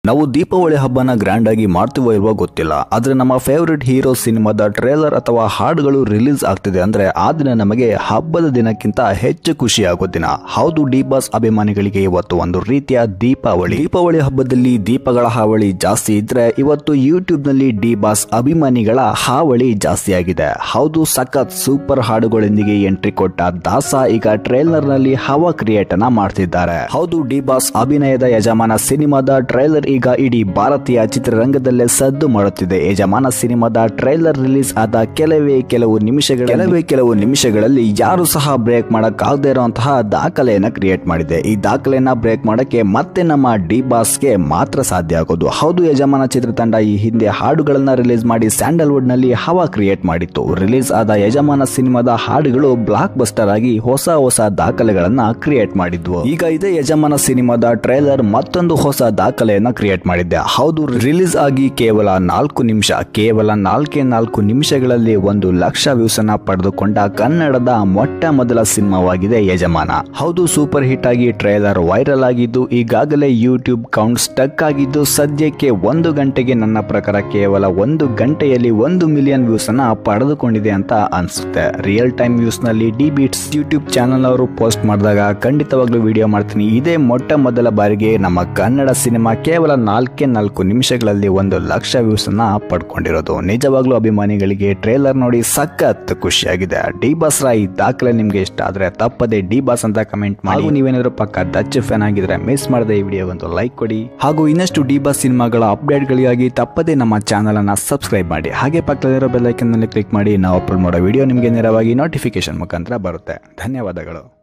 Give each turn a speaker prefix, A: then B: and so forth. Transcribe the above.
A: ನಾವು ದೀಪಾವಳಿ ಹಬ್ಬನ ಗ್ರ್ಯಾಂಡ್ ಆಗಿ ಮಾಡ್ತೀವೋ ಇಲ್ವೋ ಗೊತ್ತಿಲ್ಲ ಆದ್ರೆ ನಮ್ಮ ಫೇವರಿಟ್ ಹೀರೋ ಸಿನಿಮಾದ ಟ್ರೇಲರ್ ಅಥವಾ ಹಾಡುಗಳು ರಿಲೀಸ್ ಆಗ್ತಿದೆ ಅಂದ್ರೆ ಆ ದಿನ ನಮಗೆ ಹಬ್ಬದ ದಿನಕ್ಕಿಂತ ಹೆಚ್ಚು ಖುಷಿ ಆಗೋ ದಿನ ಹೌದು ಡಿ ಬಾಸ್ ಅಭಿಮಾನಿಗಳಿಗೆ ಇವತ್ತು ಒಂದು ರೀತಿಯ ದೀಪಾವಳಿ ದೀಪಾವಳಿ ಹಬ್ಬದಲ್ಲಿ ದೀಪಗಳ ಹಾವಳಿ ಜಾಸ್ತಿ ಇದ್ರೆ ಇವತ್ತು ಯೂಟ್ಯೂಬ್ ನಲ್ಲಿ ಡಿ ಬಾಸ್ ಅಭಿಮಾನಿಗಳ ಹಾವಳಿ ಜಾಸ್ತಿ ಆಗಿದೆ ಹೌದು ಸಖತ್ ಸೂಪರ್ ಹಾಡುಗಳೊಂದಿಗೆ ಎಂಟ್ರಿ ಕೊಟ್ಟ ದಾಸ ಈಗ ಟ್ರೇಲರ್ ನಲ್ಲಿ ಹವಾ ಕ್ರಿಯೇಟ್ ಅನ್ನ ಮಾಡ್ತಿದ್ದಾರೆ ಹೌದು ಡಿ ಬಾಸ್ ಅಭಿನಯದ ಯಜಮಾನ ಸಿನಿಮಾದ ಟ್ರೈಲರ್ ಈಗ ಇಡೀ ಭಾರತೀಯ ಚಿತ್ರರಂಗದಲ್ಲೇ ಸದ್ದು ಮಾಡುತ್ತಿದೆ ಯಜಮಾನ ಸಿನಿಮಾದ ಟ್ರೈಲರ್ ರಿಲೀಸ್ ಆದ ಕೆಲವೇ ಕೆಲವು ನಿಮಿಷಗಳ ಕೆಲವೇ ಕೆಲವು ನಿಮಿಷಗಳಲ್ಲಿ ಯಾರು ಸಹ ಬ್ರೇಕ್ ಮಾಡಕ್ ಆಗದೆ ಇರುವಂತಹ ದಾಖಲೆಯನ್ನ ಕ್ರಿಯೇಟ್ ಮಾಡಿದೆ ಈ ದಾಖಲೆಯನ್ನ ಬ್ರೇಕ್ ಮಾಡಕ್ಕೆ ಮತ್ತೆ ನಮ್ಮ ಡಿ ಬಾಸ್ಗೆ ಮಾತ್ರ ಸಾಧ್ಯ ಆಗೋದು ಹೌದು ಯಜಮಾನ ಚಿತ್ರತಂಡ ಈ ಹಿಂದೆ ಹಾಡುಗಳನ್ನ ರಿಲೀಸ್ ಮಾಡಿ ಸ್ಯಾಂಡಲ್ವುಡ್ ನಲ್ಲಿ ಹವಾ ಕ್ರಿಯೇಟ್ ಮಾಡಿತ್ತು ರಿಲೀಸ್ ಆದ ಯಜಮಾನ ಸಿನಿಮಾದ ಹಾಡುಗಳು ಬ್ಲಾಕ್ ಬಸ್ಟರ್ ಆಗಿ ಹೊಸ ಹೊಸ ದಾಖಲೆಗಳನ್ನ ಕ್ರಿಯೇಟ್ ಮಾಡಿದ್ವು ಈಗ ಇದೇ ಯಜಮಾನ ಸಿನಿಮಾದ ಟ್ರೈಲರ್ ಮತ್ತೊಂದು ಹೊಸ ದಾಖಲೆಯನ್ನ ಕ್ರಿಯೇಟ್ ಮಾಡಿದ್ದೆ ಹೌದು ರಿಲೀಸ್ ಆಗಿ ಕೇವಲ ನಾಲ್ಕು ನಿಮಿಷ ಕೇವಲ ನಾಲ್ಕೇ ನಾಲ್ಕು ನಿಮಿಷಗಳಲ್ಲಿ ಒಂದು ಲಕ್ಷ ವ್ಯೂಸ್ ಅನ್ನ ಪಡೆದುಕೊಂಡ ಕನ್ನಡದ ಮೊಟ್ಟ ಮೊದಲ ಸಿನಿಮಾವಾಗಿದೆ ಯಜಮಾನ ಹೌದು ಸೂಪರ್ ಹಿಟ್ ಆಗಿ ಟ್ರೈಲರ್ ವೈರಲ್ ಆಗಿದ್ದು ಈಗಾಗಲೇ ಯೂಟ್ಯೂಬ್ ಕೌಂಟ್ ಸ್ಟಕ್ ಆಗಿದ್ದು ಸದ್ಯಕ್ಕೆ ಒಂದು ಗಂಟೆಗೆ ನನ್ನ ಪ್ರಕಾರ ಕೇವಲ ಒಂದು ಗಂಟೆಯಲ್ಲಿ ಒಂದು ಮಿಲಿಯನ್ ವ್ಯೂಸ್ ಅನ್ನ ಪಡೆದುಕೊಂಡಿದೆ ಅಂತ ಅನ್ಸುತ್ತೆ ರಿಯಲ್ ಟೈಮ್ ವ್ಯೂಸ್ ನಲ್ಲಿ ಡಿ ಬೀಟ್ಸ್ ಯೂಟ್ಯೂಬ್ ಚಾನಲ್ ಅವರು ಪೋಸ್ಟ್ ಮಾಡಿದಾಗ ಖಂಡಿತವಾಗ್ಲೂ ವಿಡಿಯೋ ಮಾಡ್ತೀನಿ ಇದೇ ಮೊಟ್ಟ ಮೊದಲ ಬಾರಿಗೆ ನಮ್ಮ ಕನ್ನಡ ಸಿನಿಮಾ ಕೇವಲ ನಾಲ್ಕೇ ನಾಲ್ಕು ನಿಮಿಷಗಳಲ್ಲಿ ಒಂದು ಲಕ್ಷ ವ್ಯೂಸ್ ಅನ್ನ ಪಡ್ಕೊಂಡಿರೋದು ನಿಜವಾಗ್ಲೂ ಅಭಿಮಾನಿಗಳಿಗೆ ಟ್ರೇಲರ್ ನೋಡಿ ಸಖತ್ ಖುಷಿಯಾಗಿದೆ ಡಿ ಬಾಸ್ ರಾಯ್ ದಾಖಲೆ ನಿಮ್ಗೆ ಇಷ್ಟ ಆದ್ರೆ ತಪ್ಪದೆ ಡಿ ಬಾಸ್ ಅಂತ ಕಮೆಂಟ್ ಮಾಡಿ ನೀವೇನಾದ್ರೂ ಪಕ್ಕ ದಚ್ಚ ಫ್ಯಾನ್ ಆಗಿದ್ರೆ ಮಿಸ್ ಮಾಡದೆ ಈ ವಿಡಿಯೋ ಒಂದು ಲೈಕ್ ಕೊಡಿ ಹಾಗೂ ಇನ್ನಷ್ಟು ಡಿ ಬಾಸ್ ಸಿನಿಮಾಗಳ ಅಪ್ಡೇಟ್ಗಳಿಗಾಗಿ ತಪ್ಪದೆ ನಮ್ಮ ಚಾನಲ್ ಅನ್ನ ಸಬ್ಸ್ಕ್ರೈಬ್ ಮಾಡಿ ಹಾಗೆ ಪಕ್ಕದಲ್ಲಿರೋ ಬೆಲ್ಲೈಕನ್ ನಲ್ಲಿ ಕ್ಲಿಕ್ ಮಾಡಿ ನಾವು ಅಪ್ಲೋಡ್ ಮಾಡೋ ವಿಡಿಯೋ ನಿಮಗೆ ನೇರವಾಗಿ ನೋಟಿಫಿಕೇಶನ್ ಮುಖಾಂತರ ಬರುತ್ತೆ ಧನ್ಯವಾದಗಳು